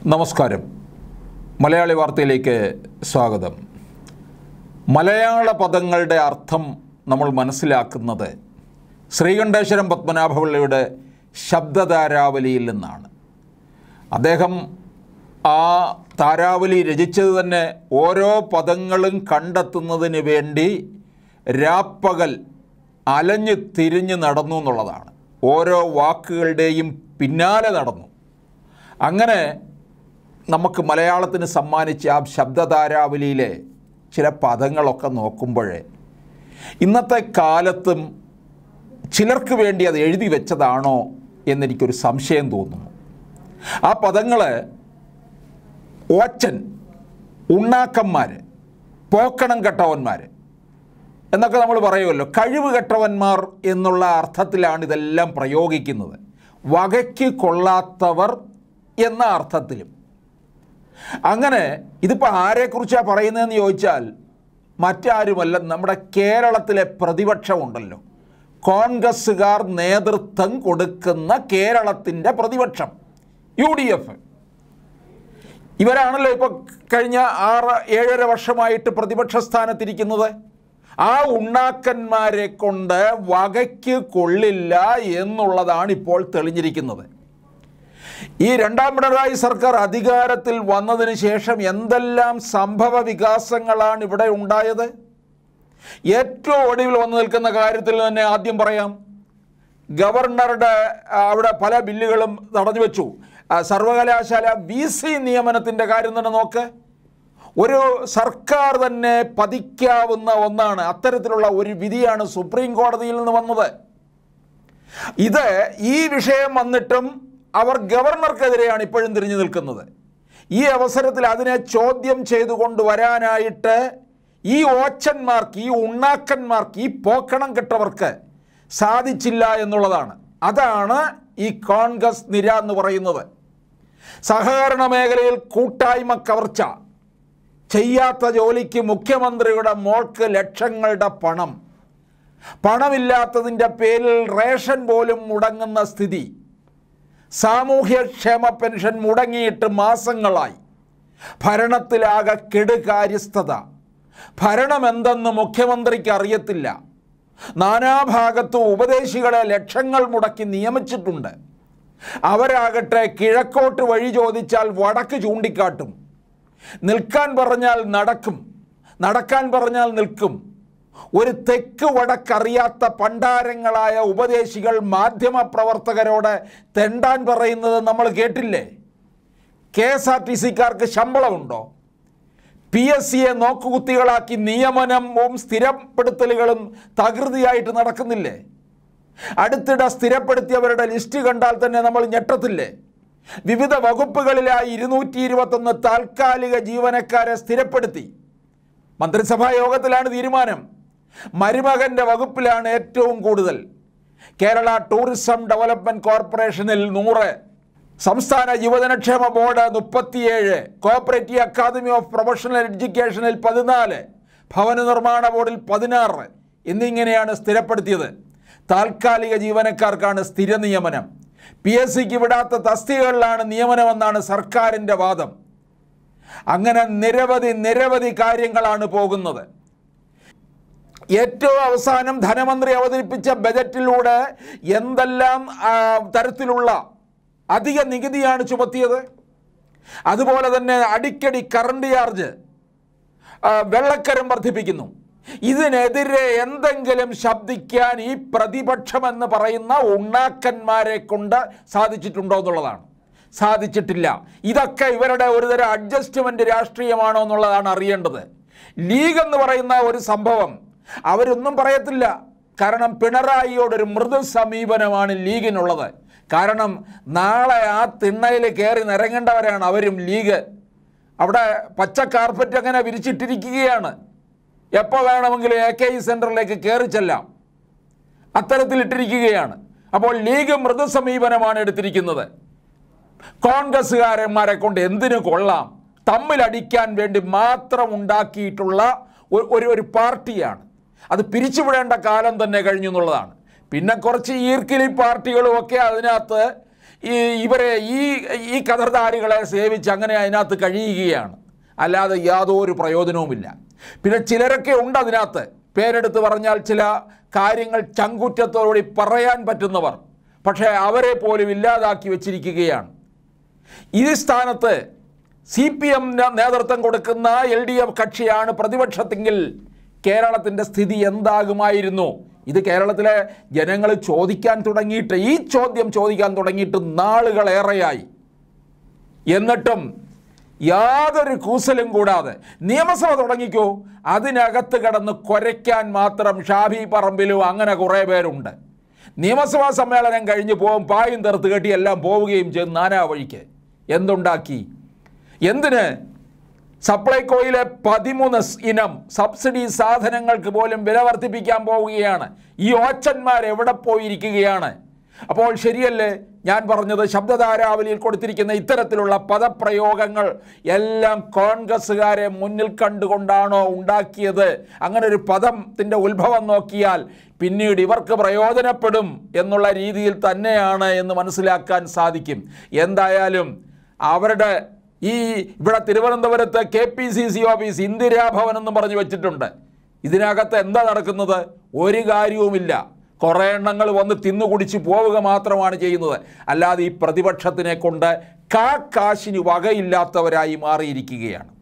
നമസ്കാരം മലയാളി വാർത്തയിലേക്ക് സ്വാഗതം മലയാള പദങ്ങളുടെ അർത്ഥം നമ്മൾ മനസ്സിലാക്കുന്നത് ശ്രീകണ്ഠേശ്വരം പത്മനാഭപിള്ളയുടെ ശബ്ദധാരാവലിയിൽ നിന്നാണ് അദ്ദേഹം ആ താരാവലി രചിച്ചത് തന്നെ ഓരോ പദങ്ങളും കണ്ടെത്തുന്നതിന് വേണ്ടി രാപ്പകൽ അലഞ്ഞ് തിരിഞ്ഞ് നടന്നു എന്നുള്ളതാണ് ഓരോ വാക്കുകളുടെയും പിന്നാലെ നടന്നു അങ്ങനെ നമുക്ക് മലയാളത്തിന് സമ്മാനിച്ച ആ ശബ്ദധാരാവലിയിലെ ചില പദങ്ങളൊക്കെ നോക്കുമ്പോൾ ഇന്നത്തെ കാലത്തും ചിലർക്ക് വേണ്ടി അത് എഴുതി വെച്ചതാണോ എന്നെനിക്കൊരു സംശയം തോന്നുന്നു ആ പദങ്ങൾ ഓച്ചൻ ഉണ്ണാക്കന്മാർ പോക്കണം കെട്ടവന്മാർ എന്നൊക്കെ നമ്മൾ പറയുമല്ലോ കഴിവ് കെട്ടവന്മാർ എന്നുള്ള അർത്ഥത്തിലാണ് ഇതെല്ലാം പ്രയോഗിക്കുന്നത് വകയ്ക്ക് കൊള്ളാത്തവർ എന്ന അർത്ഥത്തിലും അങ്ങനെ ഇതിപ്പോൾ ആരെക്കുറിച്ചാണ് പറയുന്നതെന്ന് ചോദിച്ചാൽ മറ്റാരുമല്ല നമ്മുടെ കേരളത്തിലെ പ്രതിപക്ഷമുണ്ടല്ലോ കോൺഗ്രസ്സുകാർ നേതൃത്വം കൊടുക്കുന്ന കേരളത്തിൻ്റെ പ്രതിപക്ഷം യു ഡി എഫ് ഇവരാണല്ലോ ഇപ്പോൾ കഴിഞ്ഞ ആറ് ഏഴര വർഷമായിട്ട് പ്രതിപക്ഷ സ്ഥാനത്തിരിക്കുന്നത് ആ ഉണ്ണാക്കന്മാരെ കൊണ്ട് വകയ്ക്ക് കൊള്ളില്ല എന്നുള്ളതാണ് ഇപ്പോൾ തെളിഞ്ഞിരിക്കുന്നത് ഈ രണ്ടാം പിണറായി സർക്കാർ അധികാരത്തിൽ വന്നതിന് ശേഷം എന്തെല്ലാം സംഭവ വികാസങ്ങളാണ് ഇവിടെ ഉണ്ടായത് ഏറ്റവും ഒടുവിൽ വന്നു നിൽക്കുന്ന കാര്യത്തിൽ തന്നെ ആദ്യം പറയാം ഗവർണറുടെ ആ, അവിടെ പല ബില്ലുകളും തടഞ്ഞു വെച്ചു ആ, സർവകലാശാല വി സി നിയമനത്തിൻ്റെ കാര്യം തന്നെ നോക്ക് ഒരു സർക്കാർ തന്നെ പതിക്കാവുന്ന ഒന്നാണ് അത്തരത്തിലുള്ള ഒരു വിധിയാണ് സുപ്രീം കോടതിയിൽ നിന്ന് വന്നത് ഇത് ഈ വിഷയം വന്നിട്ടും അവർ ഗവർണർക്കെതിരെയാണ് ഇപ്പോഴും തിരിഞ്ഞു നിൽക്കുന്നത് ഈ അവസരത്തിൽ അതിനെ ചോദ്യം ചെയ്തുകൊണ്ട് വരാനായിട്ട് ഈ ഓച്ചന്മാർക്ക് ഈ ഉണ്ണാക്കന്മാർക്ക് ഈ പോക്കണം കെട്ടവർക്ക് സാധിച്ചില്ല എന്നുള്ളതാണ് അതാണ് ഈ കോൺഗ്രസ് നിര എന്ന് പറയുന്നത് സഹകരണ മേഖലയിൽ കൂട്ടായ്മ കവർച്ച ചെയ്യാത്ത ജോലിക്ക് മുഖ്യമന്ത്രിയുടെ മോൾക്ക് ലക്ഷങ്ങളുടെ പണം പണമില്ലാത്തതിൻ്റെ പേരിൽ റേഷൻ പോലും മുടങ്ങുന്ന സ്ഥിതി സാമൂഹ്യക്ഷേമ പെൻഷൻ മുടങ്ങിയിട്ട് മാസങ്ങളായി ഭരണത്തിലാകെ കെടുകാര്യസ്ഥത ഭരണമെന്തെന്ന് മുഖ്യമന്ത്രിക്ക് അറിയത്തില്ല നാനാഭാഗത്തും ഉപദേശികളെ ലക്ഷങ്ങൾ മുടക്കി നിയമിച്ചിട്ടുണ്ട് അവരാകട്ടെ കിഴക്കോട്ട് വഴി ചോദിച്ചാൽ വടക്ക് ചൂണ്ടിക്കാട്ടും നിൽക്കാൻ പറഞ്ഞാൽ നടക്കും നടക്കാൻ പറഞ്ഞാൽ നിൽക്കും ഒരു തെക്ക് വടക്കറിയാത്ത പണ്ടാരങ്ങളായ ഉപദേശികൾ മാധ്യമ പ്രവർത്തകരോട് തെണ്ടാൻ പറയുന്നത് നമ്മൾ കേട്ടില്ലേ കെ എസ് ആർ ടി സിക്കാർക്ക് ശമ്പളമുണ്ടോ പി എസ് സിയെ നോക്കുകുത്തികളാക്കി നിയമനവും സ്ഥിരപ്പെടുത്തലുകളും തകൃതിയായിട്ട് നടക്കുന്നില്ലേ അടുത്തിടെ സ്ഥിരപ്പെടുത്തിയവരുടെ ലിസ്റ്റ് കണ്ടാൽ തന്നെ നമ്മൾ ഞെട്ടത്തില്ലേ വിവിധ വകുപ്പുകളിലായി ഇരുന്നൂറ്റി ഇരുപത്തൊന്ന് താൽക്കാലിക ജീവനക്കാരെ സ്ഥിരപ്പെടുത്തി മന്ത്രിസഭാ യോഗത്തിലാണ് തീരുമാനം മരുമകന്റെ വകുപ്പിലാണ് ഏറ്റവും കൂടുതൽ കേരള ടൂറിസം ഡെവലപ്മെന്റ് കോർപ്പറേഷനിൽ നൂറ് സംസ്ഥാന യുവജനക്ഷേമ ബോർഡ് മുപ്പത്തിയേഴ് കോപ്പറേറ്റീവ് അക്കാദമി ഓഫ് പ്രൊഫഷണൽ എഡ്യൂക്കേഷനിൽ പതിനാല് ഭവന നിർമ്മാണ ബോർഡിൽ പതിനാറ് എന്നിങ്ങനെയാണ് സ്ഥിരപ്പെടുത്തിയത് താൽക്കാലിക ജീവനക്കാർക്കാണ് സ്ഥിര നിയമനം പി എസ് സിക്ക് വിടാത്ത തസ്തികകളിലാണ് നിയമനമെന്നാണ് സർക്കാരിൻ്റെ വാദം അങ്ങനെ നിരവധി നിരവധി കാര്യങ്ങളാണ് പോകുന്നത് ഏറ്റവും അവസാനം ധനമന്ത്രി അവതരിപ്പിച്ച ബജറ്റിലൂടെ എന്തെല്ലാം ആ, തരത്തിലുള്ള അധിക നികുതിയാണ് ചുമത്തിയത് അതുപോലെ തന്നെ അടിക്കടി കറണ്ട് ചാർജ് ആ, വെള്ളക്കരം വർദ്ധിപ്പിക്കുന്നു ഇതിനെതിരെ എന്തെങ്കിലും ശബ്ദിക്കാൻ ഈ പ്രതിപക്ഷമെന്ന് പറയുന്ന ഉണ്ണാക്കന്മാരെ കൊണ്ട് സാധിച്ചിട്ടുണ്ടോ എന്നുള്ളതാണ് സാധിച്ചിട്ടില്ല ഇതൊക്കെ ഇവരുടെ ഒരുതരം അഡ്ജസ്റ്റ്മെന്റ് രാഷ്ട്രീയമാണോ എന്നുള്ളതാണ് അറിയേണ്ടത് ലീഗ് എന്ന് പറയുന്ന ഒരു സംഭവം അവരൊന്നും പറയത്തില്ല കാരണം പിണറായിയോടൊരു മൃദു സമീപനമാണ് ലീഗിനുള്ളത് കാരണം നാളെ ആ തിണ്ണയിൽ കയറി നിരങ്ങേണ്ടവരാണ് അവരും ലീഗ് അവിടെ പച്ച കാർപ്പറ്റ് അങ്ങനെ വിരിച്ചിട്ടിരിക്കുകയാണ് എപ്പോൾ വേണമെങ്കിലും എ കെ ഇ സെൻറ്ററിലേക്ക് കയറി ചെല്ലാം അത്തരത്തിലിട്ടിരിക്കുകയാണ് അപ്പോൾ ലീഗ് മൃദു സമീപനമാണ് എടുത്തിരിക്കുന്നത് കോൺഗ്രസ്സുകാരന്മാരെ കൊണ്ട് എന്തിനു കൊള്ളാം തമ്മിലടിക്കാൻ വേണ്ടി മാത്രം ഉണ്ടാക്കിയിട്ടുള്ള ഒരു- ഒരു ഒരു പാർട്ടിയാണ് അത് പിരിച്ചുവിടേണ്ട കാലം തന്നെ കഴിഞ്ഞു എന്നുള്ളതാണ് പിന്നെ കുറച്ച് ഈർക്കിലി പാർട്ടികളും ഒക്കെ അതിനകത്ത് ഈ ഇവരെ ഈ ഈ കഥർധാരികളെ സേവിച്ച് അങ്ങനെ അതിനകത്ത് കഴിയുകയാണ് അല്ലാതെ യാതൊരു പ്രയോജനവുമില്ല പിന്നെ ചിലരൊക്കെ ഉണ്ട് അതിനകത്ത് പേരെടുത്ത് പറഞ്ഞാൽ ചില കാര്യങ്ങൾ ചങ്കുറ്റത്തോടുകൂടി പറയാൻ പറ്റുന്നവർ പക്ഷേ അവരെ പോലും ഇല്ലാതാക്കി വച്ചിരിക്കുകയാണ് ഈ സ്ഥാനത്ത് സി പി എം നേതൃത്വം കൊടുക്കുന്ന എൽ ഡി എഫ് കക്ഷിയാണ് പ്രതിപക്ഷത്തെങ്കിൽ കേരളത്തിൻ്റെ സ്ഥിതി എന്താകുമായിരുന്നു ഇത് കേരളത്തിലെ ജനങ്ങൾ ചോദിക്കാൻ തുടങ്ങിയിട്ട് ഈ ചോദ്യം ചോദിക്കാൻ തുടങ്ങിയിട്ട് നാളുകളേറെയായി എന്നിട്ടും യാതൊരു കൂസലും കൂടാതെ നിയമസഭ തുടങ്ങിക്കോ അതിനകത്ത് കിടന്ന് കുരയ്ക്കാൻ മാത്രം ഷാഫി പറമ്പിലും അങ്ങനെ കുറേ പേരുണ്ട് നിയമസഭാ സമ്മേളനം കഴിഞ്ഞ് പോകും പായും തെറുത്ത് കെട്ടി എല്ലാം പോവുകയും ചെയ്യും നാനാ വഴിക്ക് എന്തുണ്ടാക്കി എന്തിന് സപ്ലൈകോയിലെ പതിമൂന്ന് സ് ഇനം സബ്സിഡി സാധനങ്ങൾക്ക് പോലും വില വർദ്ധിപ്പിക്കാൻ പോവുകയാണ് ഈ ഓച്ചന്മാർ എവിടെ പോയിരിക്കുകയാണ് അപ്പോൾ ശരിയല്ലേ ഞാൻ പറഞ്ഞത് ശബ്ദധാരാവലിയിൽ കൊടുത്തിരിക്കുന്ന ഇത്തരത്തിലുള്ള പദപ്രയോഗങ്ങൾ എല്ലാം കോൺഗ്രസ്സുകാരെ മുന്നിൽ കണ്ടുകൊണ്ടാണോ ഉണ്ടാക്കിയത് അങ്ങനെ ഒരു പദത്തിൻ്റെ ഉത്ഭവം നോക്കിയാൽ പിന്നീട് ഇവർക്ക് പ്രയോജനപ്പെടും എന്നുള്ള രീതിയിൽ തന്നെയാണ് എന്ന് മനസ്സിലാക്കാൻ സാധിക്കും എന്തായാലും അവരുടെ ഈ ഇവിടെ തിരുവനന്തപുരത്ത് K P C C office Indira Bhavan എന്ന് പറഞ്ഞു വെച്ചിട്ടുണ്ട് ഇതിനകത്ത് എന്താ നടക്കുന്നത് ഒരു കാര്യവുമില്ല കുറേ എണ്ണങ്ങൾ വന്ന് തിന്നു കുടിച്ച് പോവുക മാത്രമാണ് ചെയ്യുന്നത് അല്ലാതെ ഈ പ്രതിപക്ഷത്തിനെ കൊണ്ട് കാ കാശിന് വകയില്ലാത്തവരായി മാറിയിരിക്കുകയാണ്